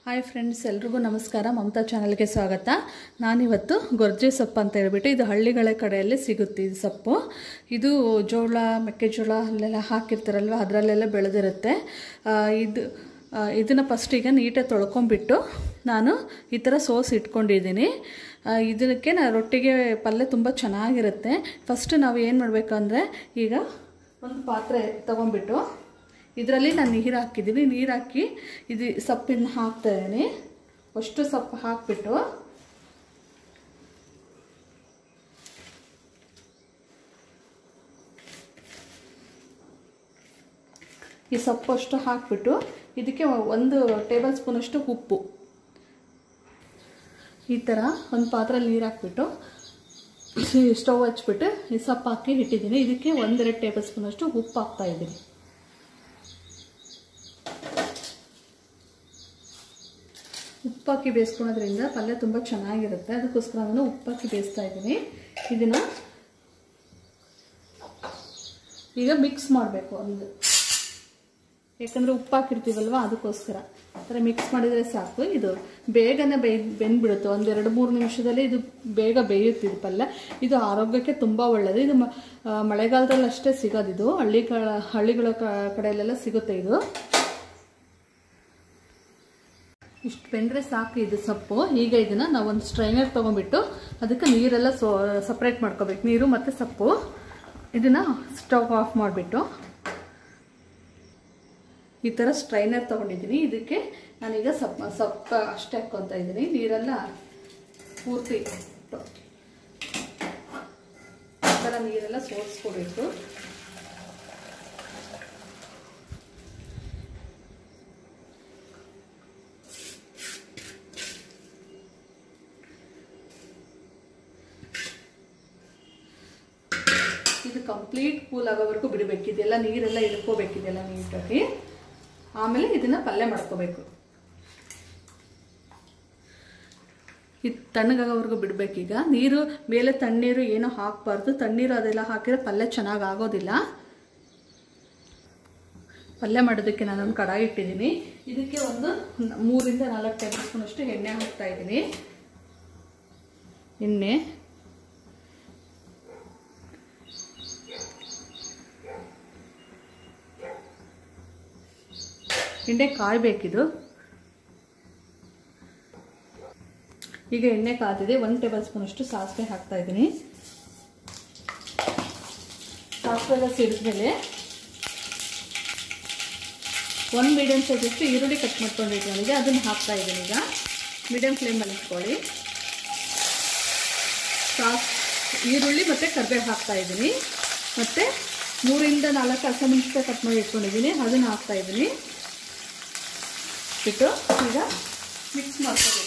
hi friends ಎಲ್ರಿಗೂ ನಮಸ್ಕಾರ ಮಮತಾ ಚಾನಲ್ಗೆ ಸ್ವಾಗತ ನಾನಿವತ್ತು ಗೊರ್ಜೆ ಸೊಪ್ಪು ಅಂತ ಹೇಳ್ಬಿಟ್ಟು ಇದು ಹಳ್ಳಿಗಳ ಕಡೆಯಲ್ಲಿ ಸಿಗುತ್ತೆ ಇದು ಸೊಪ್ಪು ಇದು ಜೋಳ ಮೆಕ್ಕೆಜೋಳ ಅಲ್ಲೆಲ್ಲ ಹಾಕಿರ್ತಾರಲ್ವ ಅದರಲ್ಲೆಲ್ಲ ಬೆಳೆದಿರುತ್ತೆ ಆ, ಇದು ಇದನ್ನು ಫಸ್ಟಿಗೆ ನೀಟಾಗಿ ತೊಳ್ಕೊಂಬಿಟ್ಟು ನಾನು ಈ ಥರ ಸೋಸ್ ಇಟ್ಕೊಂಡಿದ್ದೀನಿ ಆ, ಇದಕ್ಕೆ ನಾ ರೊಟ್ಟಿಗೆ ಪಲ್ಯ ತುಂಬ ಚೆನ್ನಾಗಿರುತ್ತೆ ಫಸ್ಟ್ ನಾವು ಏನು ಮಾಡಬೇಕು ಅಂದರೆ ಈಗ ಒಂದು ಪಾತ್ರೆ ತೊಗೊಂಬಿಟ್ಟು ಇದರಲ್ಲಿ ನಾನು ನೀರು ಹಾಕಿದ್ದೀನಿ ನೀರು ಹಾಕಿ ಇದು ಸೊಪ್ಪಿನ ಹಾಕ್ತಾ ಇದ್ದೀನಿ ಅಷ್ಟು ಸೊಪ್ಪು ಹಾಕಿಬಿಟ್ಟು ಈ ಸೊಪ್ಪು ಅಷ್ಟು ಹಾಕಿಬಿಟ್ಟು ಇದಕ್ಕೆ ಒಂದು ಟೇಬಲ್ ಸ್ಪೂನಷ್ಟು ಉಪ್ಪು ಈ ಥರ ಒಂದು ಪಾತ್ರೆಯಲ್ಲಿ ನೀರು ಹಾಕ್ಬಿಟ್ಟು ಸ್ಟವ್ ಹಚ್ಬಿಟ್ಟು ಈ ಸೊಪ್ಪು ಹಾಕಿ ಇಟ್ಟಿದ್ದೀನಿ ಇದಕ್ಕೆ ಒಂದೆರಡು ಟೇಬಲ್ ಸ್ಪೂನಷ್ಟು ಉಪ್ಪು ಹಾಕ್ತಾ ಇದ್ದೀನಿ ಉಪ್ಪಾಕಿ ಬೇಯಿಸ್ಕೊಳೋದ್ರಿಂದ ಪಲ್ಯ ತುಂಬ ಚೆನ್ನಾಗಿರುತ್ತೆ ಅದಕ್ಕೋಸ್ಕರ ನಾನು ಉಪ್ಪಾಕಿ ಬೇಯಿಸ್ತಾ ಇದ್ದೀನಿ ಇದನ್ನು ಈಗ ಮಿಕ್ಸ್ ಮಾಡಬೇಕು ಒಂದು ಯಾಕಂದರೆ ಉಪ್ಪು ಹಾಕಿರ್ತೀವಲ್ವ ಅದಕ್ಕೋಸ್ಕರ ಆ ಥರ ಮಿಕ್ಸ್ ಮಾಡಿದರೆ ಸಾಕು ಇದು ಬೇಗನೆ ಬೇಯ್ ಬೆಂದ್ಬಿಡುತ್ತೆ ಒಂದು ಎರಡು ಮೂರು ನಿಮಿಷದಲ್ಲಿ ಇದು ಬೇಗ ಬೇಯುತ್ತೆ ಇದು ಪಲ್ಯ ಇದು ಆರೋಗ್ಯಕ್ಕೆ ತುಂಬ ಒಳ್ಳೆಯದು ಇದು ಮ- ಆ, ಮಳೆಗಾಲದಲ್ಲಿ ಅಷ್ಟೇ ಸಿಗೋದು ಇದು ಹಳ್ಳಿಗಳ ಹಳ್ಳಿಗಳ ಕ- ಕಡೆಯಲ್ಲೆಲ್ಲ ಸಿಗುತ್ತೆ ಇದು ಇಷ್ಟು ಬೆಂದರೆ ಸಾಕು ಇದು ಸೊಪ್ಪು ಈಗ ಇದನ್ನು ನಾವು ಒಂದು ಸ್ಟ್ರೈನರ್ ತೊಗೊಂಡ್ಬಿಟ್ಟು ಅದಕ್ಕೆ ನೀರೆಲ್ಲ ಸೋ ಸಪ್ರೇಟ್ ಮಾಡ್ಕೋಬೇಕು ನೀರು ಮತ್ತು ಸೊಪ್ಪು ಇದನ್ನು ಸ್ಟವ್ ಆಫ್ ಮಾಡಿಬಿಟ್ಟು ಈ ಥರ ಸ್ಟ್ರೈನರ್ ತೊಗೊಂಡಿದ್ದೀನಿ ಇದಕ್ಕೆ ನಾನೀಗ ಸೊಪ್ಪು ಸೊಪ್ಪು ಅಷ್ಟೇ ಹಾಕ್ಕೊತಾ ಇದ್ದೀನಿ ನೀರೆಲ್ಲ ಪೂರ್ತಿ ಈ ಥರ ನೀರೆಲ್ಲ ಸೋರಿಸ್ಕೋಬೇಕು ಇದು ಕಂಪ್ಲೀಟ್ ಕೂಲ್ ಆಗೋವರೆಗೂ ಬಿಡಬೇಕು ಇದೆಲ್ಲ ನೀರೆಲ್ಲ ಇಳ್ಕೋಬೇಕು ಇದೆಲ್ಲ ನೀಟಾಗಿ ಆಮೇಲೆ ಇದನ್ನ ಪಲ್ಯ ಮಾಡ್ಕೋಬೇಕು ಇದು ತಣ್ಣಗಾಗೋವರೆಗೂ ಬಿಡಬೇಕೀಗ ನೀರು ಮೇಲೆ ತಣ್ಣೀರು ಏನೋ ಹಾಕಬಾರ್ದು ತಣ್ಣೀರು ಅದೆಲ್ಲ ಹಾಕಿದ್ರೆ ಪಲ್ಯ ಚೆನ್ನಾಗಿ ಆಗೋದಿಲ್ಲ ಪಲ್ಯ ಮಾಡೋದಕ್ಕೆ ನಾನೊಂದು ಕಡಾಯಿ ಇಟ್ಟಿದ್ದೀನಿ ಇದಕ್ಕೆ ಒಂದು ನ- ಮೂರಿಂದ ನಾಲ್ಕು ಟೇಬಲ್ ಸ್ಪೂನಷ್ಟು ಎಣ್ಣೆ ಹಾಕ್ತಾ ಇದ್ದೀನಿ ಎಣ್ಣೆ ಎಣ್ಣೆ ಕಾಯಬೇಕಿದು ಈಗ ಎಣ್ಣೆ ಕಾದಿದೆ ಒಂದು ಟೇಬಲ್ ಸ್ಪೂನಷ್ಟು ಸಾಸಿವೆ ಹಾಕ್ತಾ ಇದ್ದೀನಿ ಸಾಸಿವೆ ಎಲ್ಲ ಸಿಡಿದ್ಮೇಲೆ ಒಂದು ಮೀಡಿಯಮ್ ಸೈಜಷ್ಟು ಈರುಳ್ಳಿ ಕಟ್ ಮಾಡ್ಕೊಂಡಿದ್ದೀನಿ ಅದನ್ನು ಹಾಕ್ತಾ ಇದ್ದೀನಿ ಈಗ ಮೀಡಿಯಮ್ ಫ್ಲೇಮಲ್ಲಿ ಇಟ್ಕೊಳ್ಳಿ ಸಾಸ್ ಈರುಳ್ಳಿ ಮತ್ತು ಕರಿಬೇವು ಹಾಕ್ತಾ ಇದ್ದೀನಿ ಮತ್ತು ಮೂರಿಂದ ನಾಲ್ಕು ಹಸಿಮೆಣಸಿನ್ಕಾಯಿ ಕಟ್ ಮಾಡಿ ಇಟ್ಕೊಂಡಿದ್ದೀನಿ ಅದನ್ನು ಹಾಕ್ತಾ ಇದ್ದೀನಿ ಬಿಟ್ಟು ಈಗ ಮಿಕ್ಸ್ ಮಾಡ್ಕೋಬೇಕು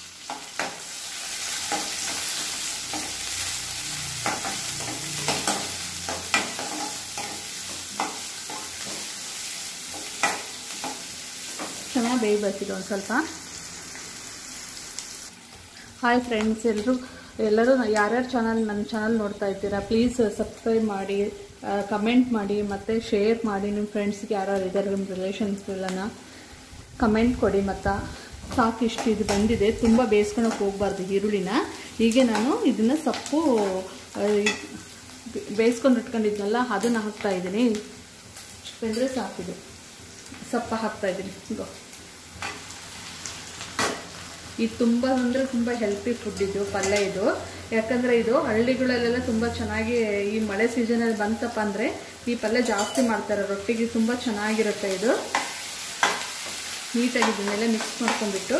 ಚೆನ್ನಾಗಿ ಬೇಯಬೇಕಿದೆ ಒಂದು ಸ್ವಲ್ಪ ಹಾಯ್ ಫ್ರೆಂಡ್ಸ್ ಎಲ್ಲರೂ ಎಲ್ಲರೂ ಯಾರ್ಯಾರು ಚಾನಲ್ ನನ್ನ ಚಾನಲ್ ನೋಡ್ತಾ ಇರ್ತೀರಾ ಪ್ಲೀಸ್ ಸಬ್ಸ್ಕ್ರೈಬ್ ಮಾಡಿ ಕಮೆಂಟ್ ಮಾಡಿ ಮತ್ತು ಶೇರ್ ಮಾಡಿ ನಿಮ್ಮ ಫ್ರೆಂಡ್ಸ್ಗೆ ಯಾರ್ಯಾರು ಇದ್ದಾರೆ ನಿಮ್ಮ ರಿಲೇಷನ್ಸ್ಗೆಲ್ಲನ ಕಮೆಂಟ್ ಕೊಡಿ ಮತ್ತು ಸಾಕು ಇಷ್ಟು ಇದು ಬಂದಿದೆ ತುಂಬ ಬೇಯಿಸ್ಕೊಳಕ್ಕೆ ಹೋಗ್ಬಾರ್ದು ಈರುಳ್ಳಿನ ಹೀಗೆ ನಾನು ಇದನ್ನು ಸೊಪ್ಪು ಆ, ಬೇ- ಬೇಯಿಸ್ಕೊಂಡು ಇಟ್ಕೊಂಡಿದ್ನಲ್ಲ ಅದನ್ನು ಹಾಕ್ತಾ ಇದ್ದೀನಿ ಇಷ್ಟು ಬೆಂದರೆ ಸಾಕಿದೆ ಸೊಪ್ಪು ಹಾಕ್ತಾ ಇದ್ದೀನಿ ಇದು ಇದು ತುಂಬ ಅಂದರೆ ತುಂಬ ಹೆಲ್ತಿ ಫುಡ್ ಇದು ಪಲ್ಯ ಇದು ಯಾಕಂದರೆ ಇದು ಹಳ್ಳಿಗಳಲ್ಲೆಲ್ಲ ತುಂಬ ಚೆನ್ನಾಗಿ ಈ ಮಳೆ ಸೀಸನಲ್ಲಿ ಬಂತಪ್ಪ ಅಂದರೆ ಈ ಪಲ್ಯ ಜಾಸ್ತಿ ಮಾಡ್ತಾರೆ ರೊಟ್ಟಿಗೆ ತುಂಬ ಚೆನ್ನಾಗಿರುತ್ತೆ ಇದು ನೀಟಾಗಿ ಇದನ್ನೆಲ್ಲ ಮಿಕ್ಸ್ ಮಾಡ್ಕೊಂಡ್ಬಿಟ್ಟು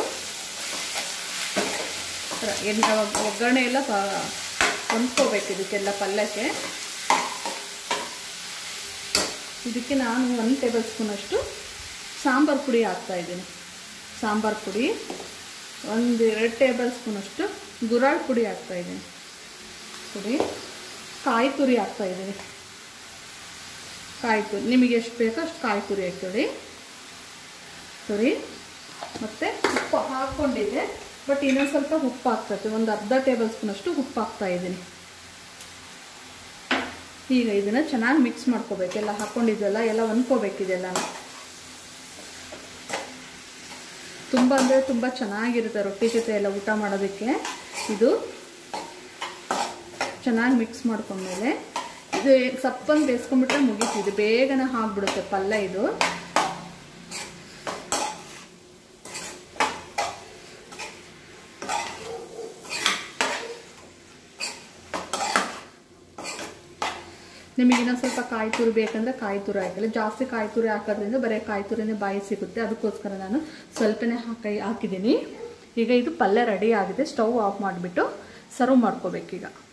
ರ- ಎಣ್ಣೆ ಒಗ್- ಒಗ್ಗರಣೆ ಎಲ್ಲ ಪ- ಹೊಂದ್ಕೋಬೇಕು ಇದಕ್ಕೆಲ್ಲ ಪಲ್ಯಕ್ಕೆ ಇದಕ್ಕೆ ನಾನು ಒಂದು ಟೇಬಲ್ ಸ್ಪೂನಷ್ಟು ಸಾಂಬಾರು ಪುಡಿ ಹಾಕ್ತಾ ಇದ್ದೀನಿ ಸಾಂಬಾರು ಪುಡಿ ಒಂದು ಎರಡು ಟೇಬಲ್ ಸ್ಪೂನಷ್ಟು ಗುರಾಳ್ ಪುಡಿ ಹಾಕ್ತಾ ಇದ್ದೀನಿ ಪುಡಿ ಕಾಯಿ ತುರಿ ಹಾಕ್ತಾ ಇದ್ದೀನಿ ಕಾಯಿ ತುರಿ ನಿಮಗೆ ಎಷ್ಟು ಬೇಕೋ ಅಷ್ಟು ಕಾಯಿ ತುರಿ ಹಾಕ್ಕೊಳ್ಳಿ ತುರಿ ಮತ್ತು ಉಪ್ಪು ಹಾಕ್ಕೊಂಡಿದ್ದೆ ಬಟ್ ಇನ್ನೊಂದು ಸ್ವಲ್ಪ ಉಪ್ಪು ಹಾಕ್ತೈತೆ ಒಂದು ಅರ್ಧ ಟೇಬಲ್ ಸ್ಪೂನಷ್ಟು ಉಪ್ಪು ಹಾಕ್ತಾ ಇದ್ದೀನಿ ಈಗ ಇದನ್ನು ಚೆನ್ನಾಗಿ ಮಿಕ್ಸ್ ಮಾಡ್ಕೋಬೇಕು ಎಲ್ಲ ಹಾಕ್ಕೊಂಡಿದ್ದೆಲ್ಲ ಎಲ್ಲ ಹೊಂದ್ಕೋಬೇಕಿದೆಲ್ಲ ತುಂಬ ಅಂದರೆ ತುಂಬ ಚೆನ್ನಾಗಿರುತ್ತೆ ರೊಟ್ಟಿ ಜೊತೆ ಎಲ್ಲ ಊಟ ಮಾಡೋದಕ್ಕೆ ಇದು ಚೆನ್ನಾಗಿ ಮಿಕ್ಸ್ ಮಾಡ್ಕೊಂಡ್ಮೇಲೆ ಇದು ಸಪ್ಪನ್ನು ಬೇಯಿಸ್ಕೊಂಡ್ಬಿಟ್ರೆ ಮುಗೀತು ಇದು ಬೇಗನೆ ಹಾಕ್ಬಿಡುತ್ತೆ ಪಲ್ಯ ಇದು ನಿಮಗೆ ಇನ್ನೊಂದು ಸ್ವಲ್ಪ ಕಾಯಿ ತುರಿ ಬೇಕಂದ್ರೆ ಕಾಯಿ ತುರಿ ಹಾಕಿಲ್ಲ ಜಾಸ್ತಿ ಕಾಯಿ ತುರಿ ಹಾಕೋದ್ರಿಂದ ಬರೀ ಕಾಯಿ ತುರಿನೇ ಬಾಯಿ ಸಿಗುತ್ತೆ ಅದಕ್ಕೋಸ್ಕರ ನಾನು ಸ್ವಲ್ಪನೇ ಹಾಕಿ ಹಾಕಿದ್ದೀನಿ ಈಗ ಇದು ಪಲ್ಯ ರೆಡಿ ಆಗಿದೆ ಸ್ಟವ್ ಆಫ್ ಮಾಡಿಬಿಟ್ಟು ಸರ್ವ್ ಮಾಡ್ಕೋಬೇಕೀಗ